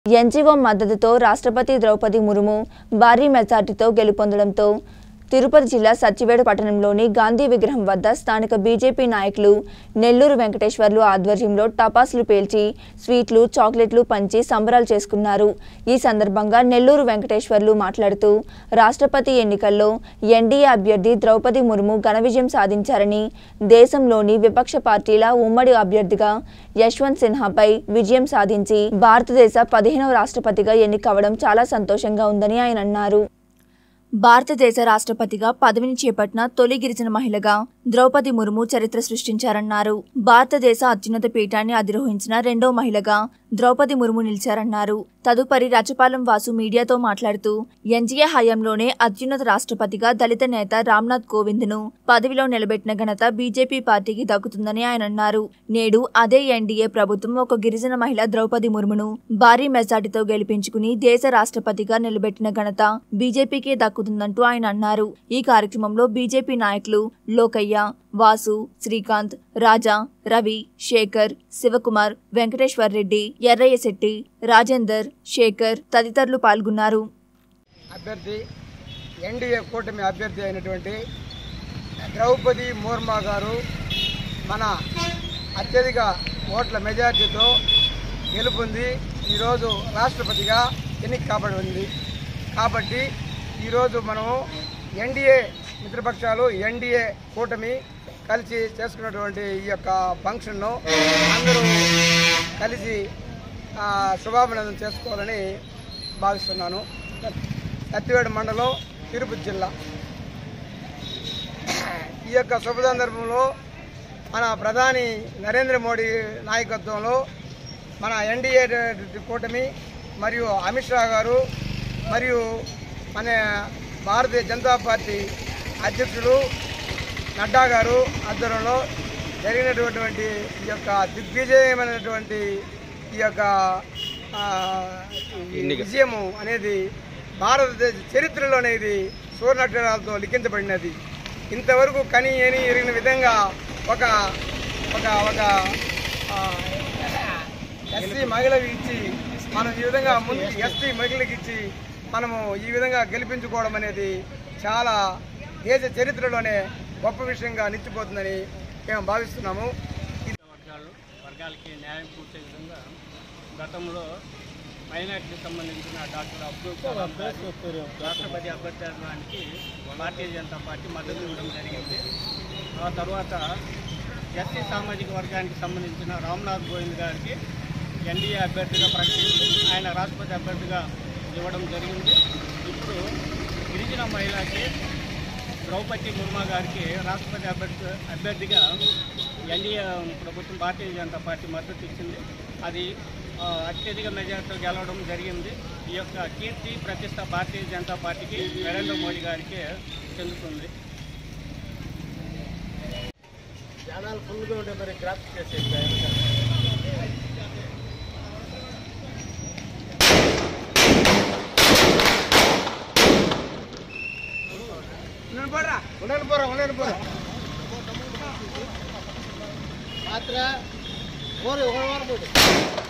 NGO మద్దతుతో రాష్ట్రపతి ద్రౌపది ముర్ము భారీ మెజార్టీతో గెలుపొందడంతో తిరుపతి జిల్లా సచ్చివేడు పట్టణంలోని గాంధీ విగ్రహం వద్ద స్థానిక బీజేపీ నాయకులు నెల్లూరు వెంకటేశ్వర్లు ఆధ్వర్యంలో టపాసులు పేల్చి స్వీట్లు చాక్లెట్లు పంచి సంబరాలు చేసుకున్నారు ఈ సందర్భంగా నెల్లూరు వెంకటేశ్వర్లు మాట్లాడుతూ రాష్ట్రపతి ఎన్నికల్లో ఎన్డీఏ అభ్యర్థి ద్రౌపది ముర్ము ఘన విజయం సాధించారని దేశంలోని విపక్ష పార్టీల ఉమ్మడి అభ్యర్థిగా యశ్వంత్ సిన్హాపై విజయం సాధించి భారతదేశ పదిహేనవ రాష్ట్రపతిగా ఎన్నికవడం చాలా సంతోషంగా ఉందని ఆయన అన్నారు భారతదేశ రాష్ట్రపతిగా పదవిని చేపట్టిన తొలి గిరిజన మహిళగా ద్రౌపది ముర్ము చరిత్ర సృష్టించారన్నారు భారతదేశ అత్యున్నత పీఠాన్ని అధిరోహించిన రెండో మహిళగా ద్రౌపది ముర్ము నిలిచారన్నారు తదుపరి రచపాలెం వాసు మీడియాతో మాట్లాడుతూ ఎన్జీఏ హయాంలోనే అత్యున్నత రాష్ట్రపతిగా దళిత నేత రామ్నాథ్ కోవింద్ ను పదవిలో నిలబెట్టిన ఘనత బీజేపీ పార్టీకి దక్కుతుందని ఆయన అన్నారు నేడు అదే ఎన్డీఏ ప్రభుత్వం ఒక గిరిజన మహిళ ద్రౌపది ముర్మును భారీ మెజార్టీతో గెలిపించుకుని దేశ రాష్ట్రపతిగా నిలబెట్టిన ఘనత బీజేపీకే దక్కుతుందంటూ ఆయన అన్నారు ఈ కార్యక్రమంలో బీజేపీ నాయకులు లోకయ్య వాసు శ్రీకాంత్ రాజా రవి శేఖర్ శివకుమార్ వెంకటేశ్వర్ రెడ్డి ఎర్రయ్య శెట్టి రాజేందర్ శేఖర్ తదితరులు పాల్గొన్నారు అభ్యర్థి ఎన్డీఏ కూటమి అభ్యర్థి అయినటువంటి ద్రౌపది ముర్మా గారు మన అత్యధిక ఓట్ల మెజార్టీతో గెలుపొంది ఈరోజు రాష్ట్రపతిగా ఎన్నిక కాబడింది కాబట్టి ఈరోజు మనము ఎన్డీఏ మిత్రపక్షాలు ఎన్డీఏ కూటమి కలిసి చేసుకున్నటువంటి ఈ యొక్క ఫంక్షన్ను అందరూ కలిసి ఆ, శుభాభినందన చేసుకోవాలని భావిస్తున్నాను సత్యవేడు మండలం తిరుపతి జిల్లా ఈ యొక్క శుభ సందర్భంలో మన ప్రధాని నరేంద్ర మోడీ నాయకత్వంలో మన ఎన్డీఏ కూటమి మరియు అమిత్ షా గారు మరియు మన భారతీయ జనతా పార్టీ అధ్యక్షులు నడ్డా గారు ఆధ్వర్యంలో జరిగినటువంటి ఈ యొక్క దిగ్విజయమైనటువంటి ఈ యొక్క ఆ, ఈ విజయము అనేది భారతదేశ చరిత్రలోనే ఇది సువర్ణాక్షరాలతో లిఖించబడినది ఇంతవరకు కని అని ఎరిగిన విధంగా ఒక ఒక ఒక ఎస్సీ మహిళకి ఇచ్చి మనం ఈ విధంగా ముందు ఎస్టీ మహిళకి ఇచ్చి మనము ఈ విధంగా గెలిపించుకోవడం అనేది చాలా దేశ చరిత్రలోనే గొప్ప విషయంగా నిలిచిపోతుందని మేము భావిస్తున్నాము వర్గాలు వర్గాలకి న్యాయం పూర్చే విధంగా గతంలో మైనార్టీకి సంబంధించిన డాక్టర్ అబ్దుల్ కలాం గారు రాష్ట్రపతి అభ్యర్థానికి భారతీయ జనతా పార్టీ మద్దతు ఇవ్వడం జరిగింది ఆ తర్వాత ఎస్సీ సామాజిక వర్గానికి సంబంధించిన రామ్నాథ్ గోవింద్ గారికి ఎన్డీఏ అభ్యర్థిగా ప్రకటించి ఆయన రాష్ట్రపతి అభ్యర్థిగా ఇవ్వడం జరిగింది ఇప్పుడు గిరిజన మహిళకి ద్రౌపది ముర్మా గారికి రాష్ట్రపతి అభ్యర్థి అభ్యర్థిగా ఎన్డీఏ ప్రభుత్వం భారతీయ జనతా పార్టీ మద్దతు ఇచ్చింది అది ఆ, అత్యధిక మెజార్టీతో గెలవడం జరిగింది ఈ యొక్క కీర్తి ప్రతిష్ట భారతీయ జనతా పార్టీకి నరేంద్ర మోడీ గారికి చెందుతుంది జనాలు ఫుల్గా ఉంటే మరి గ్రాఫిక్ చేసేది ఉండండి పోరా ఉండండి పోరా మాత్ర ఓరు ఒక వారం పోటీ